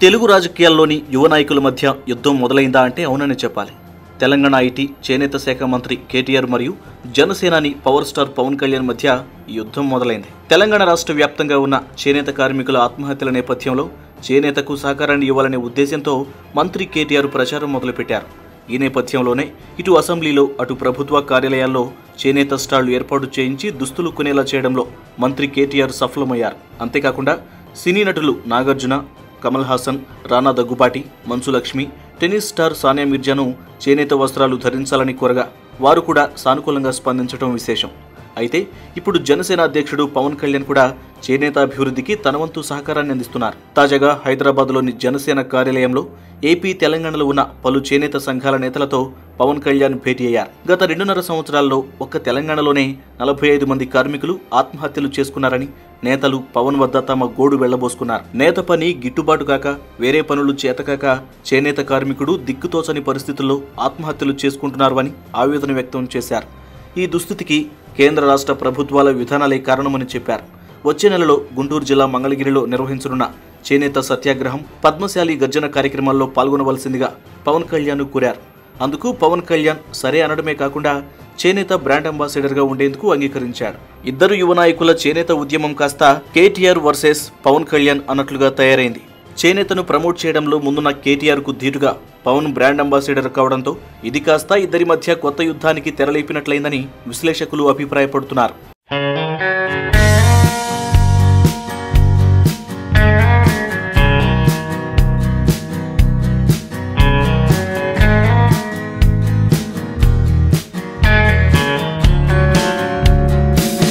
తెలుగు రాజకీయాల్లోని యువ నాయకుల మధ్య యుద్ధం మొదలైందా అంటే అవునని చెప్పాలి తెలంగాణ ఐటీ చేనేత శాఖ మంత్రి కేటీఆర్ మరియు జనసేనాని పవర్ స్టార్ పవన్ కళ్యాణ్ మధ్య ఈ యుద్ధం మొదలైంది తెలంగాణ రాష్ట్ర వ్యాప్తంగా ఉన్న చేనేత కార్మికుల ఆత్మహత్యల నేపథ్యంలో చేనేతకు సహకారాన్ని ఇవ్వాలనే ఉద్దేశంతో మంత్రి కేటీఆర్ ప్రచారం మొదలుపెట్టారు ఈ నేపథ్యంలోనే ఇటు అసెంబ్లీలో అటు ప్రభుత్వ కార్యాలయాల్లో చేనేత స్టాళ్లు ఏర్పాటు చేయించి దుస్తులు కొనేలా చేయడంలో మంత్రి కేటీఆర్ సఫలమయ్యారు అంతేకాకుండా సినీ నటులు నాగార్జున కమల్ హాసన్ రానా దగ్గుపాటి మంచు లక్ష్మి టెన్నిస్ స్టార్ సానియా మిర్జాను చేనేత వస్త్రాలు ధరించాలని కోరగా వారు కూడా సానుకూలంగా స్పందించడం విశేషం అయితే ఇప్పుడు జనసేన అధ్యక్షుడు పవన్ కళ్యాణ్ కూడా చేనేత అభివృద్ధికి తన వంతు సహకారాన్ని అందిస్తున్నారు తాజాగా హైదరాబాద్లోని జనసేన కార్యాలయంలో ఏపీ తెలంగాణలో ఉన్న పలు చేనేత సంఘాల నేతలతో పవన్ కళ్యాణ్ భేటీ అయ్యారు గత రెండున్నర సంవత్సరాల్లో ఒక్క తెలంగాణలోనే నలభై ఐదు మంది కార్మికులు ఆత్మహత్యలు చేసుకున్నారని నేతలు పవన్ వద్ద తమ గోడు వెళ్లబోసుకున్నారు నేత పని గిట్టుబాటు కాక వేరే పనులు చేతకాక చేనేత కార్మికుడు దిక్కుతోచని పరిస్థితుల్లో ఆత్మహత్యలు చేసుకుంటున్నారు అని ఆవేదన వ్యక్తం చేశారు ఈ దుస్థితికి కేంద్ర రాష్ట్ర ప్రభుత్వాల విధానాలే కారణమని చెప్పారు వచ్చే నెలలో గుంటూరు జిల్లా మంగళగిరిలో నిర్వహించనున్న చేనేత సత్యాగ్రహం పద్మశాలి గర్జన కార్యక్రమాల్లో పాల్గొనవలసిందిగా పవన్ కళ్యాణ్ కోరారు అందుకు పవన్ కళ్యాణ్ సరే అనడమే కాకుండా చేనేత బ్రాండ్ అంబాసిడర్గా ఉండేందుకు అంగీకరించాడు ఇద్దరు యువ నాయకుల చేనేత ఉద్యమం కాస్త కేటీఆర్ వర్సెస్ పవన్ కళ్యాణ్ అన్నట్లుగా తయారైంది చేనేతను ప్రమోట్ చేయడంలో ముందున్న కేటీఆర్ కు ధీటుగా పవన్ బ్రాండ్ అంబాసిడర్ కావడంతో ఇది కాస్త ఇద్దరి మధ్య కొత్త యుద్ధానికి తెరలేపినట్లయిందని విశ్లేషకులు అభిప్రాయపడుతున్నారు